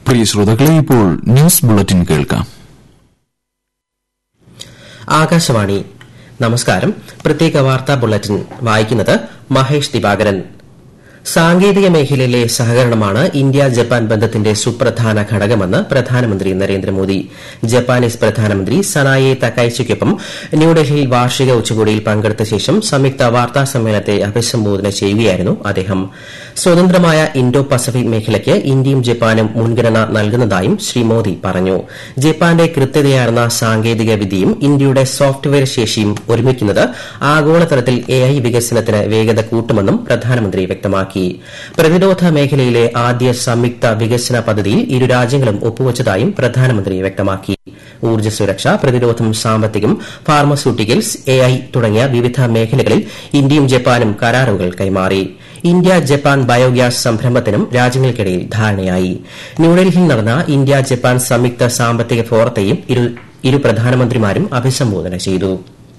പ്രിയ ശ്രോതാക്കളെ ഇപ്പോൾ news bulletin കേൾക്കാം ആകാശവാണി നമസ്കാരം പ്രത്യേക വാർത്താ ബുള്ളറ്റിൻ വായിക്കുന്നത് മഹേഷ് ദിവാകരൻ സാങ്കേതിക മേഖലയിലെ സഹകരണമാണ് ഇന്ത്യ ജപ്പാൻ ബന്ധത്തിന്റെ സുപ്രധാന ഘടകമെന്ന് പ്രധാനമന്ത്രി നരേന്ദ്രമോദി ജപ്പാനീസ് പ്രധാനമന്ത്രി സനായെ തക്കൈച്ചിക്കൊപ്പം ന്യൂഡൽഹിയിൽ വാർഷിക ഉച്ചകോടിയിൽ പങ്കെടുത്ത ശേഷം സംയുക്ത വാർത്താ സമ്മേളനത്തെ അഭിസംബോധന ചെയ്യുകയായിരുന്നു അദ്ദേഹം സ്വതന്ത്രമായ ഇൻഡോ പസഫിക് മേഖലയ്ക്ക് ഇന്ത്യയും ജപ്പാനും മുൻഗണന നൽകുന്നതായും ശ്രീ മോദി പറഞ്ഞു ജപ്പാന്റെ കൃത്യതയാർന്ന സാങ്കേതിക വിദ്യയും ഇന്ത്യയുടെ സോഫ്റ്റ്വെയർ ശേഷിയും ഒരുമിക്കുന്നത് ആഗോളതലത്തിൽ എഐ വികസനത്തിന് വേഗത കൂട്ടുമെന്നും പ്രധാനമന്ത്രി വ്യക്തമാക്കി പ്രതിരോധ മേഖലയിലെ ആദ്യ സംയുക്ത വികസന പദ്ധതിയിൽ ഇരു രാജ്യങ്ങളും ഒപ്പുവച്ചതായും പ്രധാനമന്ത്രി വ്യക്തമാക്കി ഊർജ്ജ സുരക്ഷ പ്രതിരോധം സാമ്പത്തികം ഫാർമസ്യൂട്ടിക്കൽസ് എഐ തുടങ്ങിയ വിവിധ മേഖലകളിൽ ഇന്ത്യയും ജപ്പാനും കരാറുകൾ കൈമാറി ഇന്ത്യ ജപ്പാൻ ബയോഗ്യാസ് സംരംഭത്തിനും രാജ്യങ്ങൾക്കിടയിൽ ധാരണയായി ന്യൂഡൽഹിയിൽ നടന്ന ഇന്ത്യ ജപ്പാൻ സംയുക്ത സാമ്പത്തിക ഫോറത്തെയും ഇരു പ്രധാനമന്ത്രിമാരും അഭിസംബോധന ചെയ്തു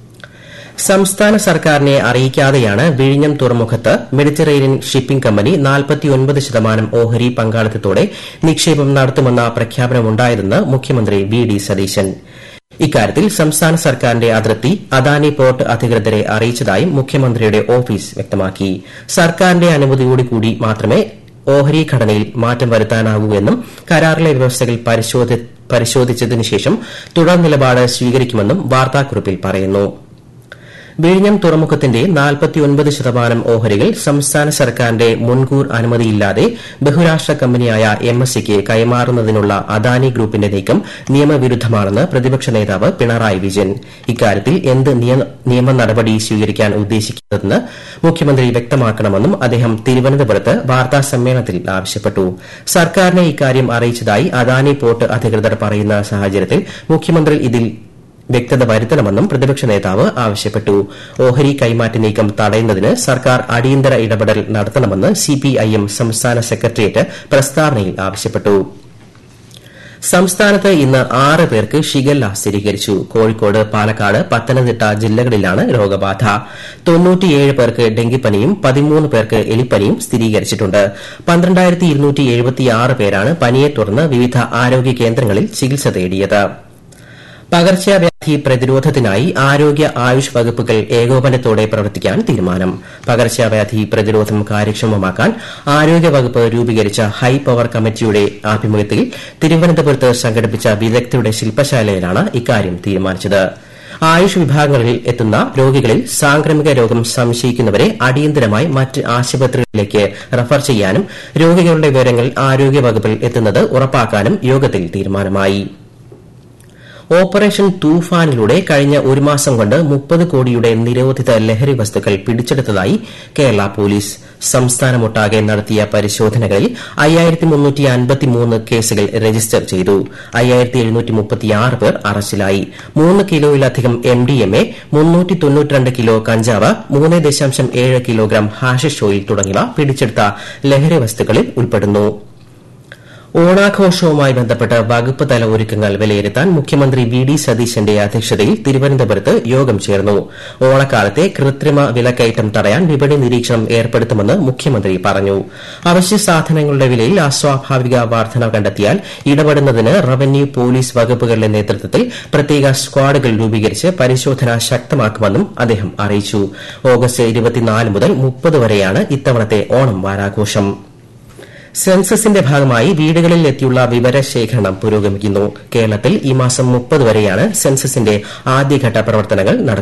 സംസ്ഥാന സർക്കാരിനെ അറിയിക്കാതെയാണ് വിഴിഞ്ഞം തുറമുഖത്ത് മെഡിറ്ററേനിയൻ ഷിപ്പിംഗ് കമ്പനി ശതമാനം ഓഹരി പങ്കാളിത്തത്തോടെ നിക്ഷേപം നടത്തുമെന്ന പ്രഖ്യാപനമുണ്ടായതെന്ന് മുഖ്യമന്ത്രി വി ഡി സതീശൻ ഇക്കാര്യത്തിൽ സംസ്ഥാന സർക്കാരിന്റെ അതൃപ്തി അദാനി പോർട്ട് അധികൃതരെ അറിയിച്ചതായും മുഖ്യമന്ത്രിയുടെ ഓഫീസ് വ്യക്തമാക്കി സർക്കാരിന്റെ അനുമതിയോടുകൂടി മാത്രമേ ഓഹരി ഘടനയിൽ മാറ്റം വരുത്താനാകൂ എന്നും കരാറിലെ വ്യവസ്ഥകൾ പരിശോധിച്ചതിനു ശേഷം തുടർ നിലപാട് സ്വീകരിക്കുമെന്നും വാർത്താക്കുറിപ്പിൽ പറയുന്നു വിഴിഞ്ഞം തുറമുഖത്തിന്റെ ശതമാനം ഓഹരികൾ സംസ്ഥാന സർക്കാരിന്റെ മുൻകൂർ അനുമതിയില്ലാതെ ബഹുരാഷ്ട്ര കമ്പനിയായ എം എസ് സിക്ക് കൈമാറുന്നതിനുള്ള അദാനി ഗ്രൂപ്പിന്റെ നീക്കം നിയമവിരുദ്ധമാണെന്ന് പ്രതിപക്ഷ നേതാവ് പിണറായി വിജയൻ ഇക്കാര്യത്തിൽ എന്ത് നിയമ നടപടി സ്വീകരിക്കാൻ ഉദ്ദേശിക്കുന്നതെന്ന് മുഖ്യമന്ത്രി വ്യക്തമാക്കണമെന്നും അദ്ദേഹം തിരുവനന്തപുരത്ത് വാർത്താ സമ്മേളനത്തിൽ ആവശ്യപ്പെട്ടു സർക്കാരിനെ ഇക്കാര്യം അറിയിച്ചതായി അദാനി പോർട്ട് അധികൃതർ പറയുന്ന സാഹചര്യത്തിൽ മുഖ്യമന്ത്രി ഇതിൽ വ്യക്തത വരുത്തണമെന്നും പ്രതിപക്ഷ നേതാവ് ആവശ്യപ്പെട്ടു ഓഹരി കൈമാറ്റ നീക്കം തടയുന്നതിന് സർക്കാർ അടിയന്തര ഇടപെടൽ നടത്തണമെന്ന് സിപിഐഎം സംസ്ഥാന സെക്രട്ടേറിയറ്റ് പ്രസ്താവനയിൽ ആവശ്യപ്പെട്ടു സംസ്ഥാനത്ത് ഇന്ന് ആറ് പേർക്ക് ഷിഗല്ല സ്ഥിരീകരിച്ചു കോഴിക്കോട് പാലക്കാട് പത്തനംതിട്ട ജില്ലകളിലാണ് രോഗബാധ തൊണ്ണൂറ്റിയേഴ് പേർക്ക് ഡെങ്കിപ്പനിയും പതിമൂന്ന് പേർക്ക് എലിപ്പനിയും സ്ഥിരീകരിച്ചിട്ടുണ്ട് പേരാണ് പനിയെ തുടർന്ന് വിവിധ ആരോഗ്യ കേന്ദ്രങ്ങളിൽ ചികിത്സ തേടിയത് പകർച്ചവ്യാധി പ്രതിരോധത്തിനായി ആരോഗ്യ ആയുഷ് വകുപ്പുകൾ ഏകോപനത്തോടെ പ്രവർത്തിക്കാൻ തീരുമാനം പകർച്ചവ്യാധി പ്രതിരോധം കാര്യക്ഷമമാക്കാൻ ആരോഗ്യ വകുപ്പ് രൂപീകരിച്ച ഹൈ പവർ കമ്മിറ്റിയുടെ ആഭിമുഖ്യത്തിൽ തിരുവനന്തപുരത്ത് സംഘടിപ്പിച്ച വിദഗ്ധരുടെ ശില്പശാലയിലാണ് ഇക്കാര്യം തീരുമാനിച്ചത് ആയുഷ് വിഭാഗങ്ങളിൽ എത്തുന്ന രോഗികളിൽ സാംക്രമിക രോഗം സംശയിക്കുന്നവരെ അടിയന്തരമായി മറ്റ് ആശുപത്രികളിലേക്ക് റഫർ ചെയ്യാനും രോഗികളുടെ വിവരങ്ങൾ ആരോഗ്യ വകുപ്പിൽ എത്തുന്നത് ഉറപ്പാക്കാനും യോഗത്തിൽ തീരുമാനമായി ഓപ്പറേഷൻ തൂഫാനിലൂടെ കഴിഞ്ഞ ഒരു മാസം കൊണ്ട് മുപ്പത് കോടിയുടെ നിരോധിത ലഹരി വസ്തുക്കൾ പിടിച്ചെടുത്തതായി കേരള പോലീസ് സംസ്ഥാനമൊട്ടാകെ നടത്തിയ പരിശോധനകളിൽ കേസുകൾ രജിസ്റ്റർ ചെയ്തു പേർ അറസ്റ്റിലായി മൂന്ന് കിലോയിലധികം എംഡിഎംഎ കിലോ കഞ്ചാവ് മൂന്ന് ദശാംശം ഏഴ് കിലോഗ്രാം ഹാഷിഷ് ഓയിൽ തുടങ്ങിയവ പിടിച്ചെടുത്ത ലഹരി വസ്തുക്കളിൽ ഉൾപ്പെടുന്നു ഓണാഘോഷവുമായി ബന്ധപ്പെട്ട് വകുപ്പ് തല ഒരുക്കങ്ങൾ വിലയിരുത്താൻ മുഖ്യമന്ത്രി വി ഡി സതീശന്റെ അധ്യക്ഷതയിൽ തിരുവനന്തപുരത്ത് യോഗം ചേർന്നു ഓണക്കാലത്തെ കൃത്രിമ വിലക്കയറ്റം തടയാൻ വിപണി നിരീക്ഷണം ഏർപ്പെടുത്തുമെന്ന് മുഖ്യമന്ത്രി പറഞ്ഞു അവശ്യ സാധനങ്ങളുടെ വിലയിൽ അസ്വാഭാവിക വർധന കണ്ടെത്തിയാൽ ഇടപെടുന്നതിന് റവന്യൂ പോലീസ് വകുപ്പുകളുടെ നേതൃത്വത്തിൽ പ്രത്യേക സ്ക്വാഡുകൾ രൂപീകരിച്ച് പരിശോധന ശക്തമാക്കുമെന്നും അദ്ദേഹം അറിയിച്ചു ഓഗസ്റ്റ് മുതൽ മുപ്പത് വരെയാണ് ഇത്തവണത്തെ ഓണം വാരാഘോഷം സെൻസസിന്റെ ഭാഗമായി വീടുകളിൽ എത്തിയുള്ള വിവരശേഖരണം പുരോഗമിക്കുന്നു കേരളത്തിൽ ഈ മാസം മുപ്പത് വരെയാണ് സെൻസസിന്റെ ആദ്യഘട്ട പ്രവർത്തനങ്ങൾ നടക്കുക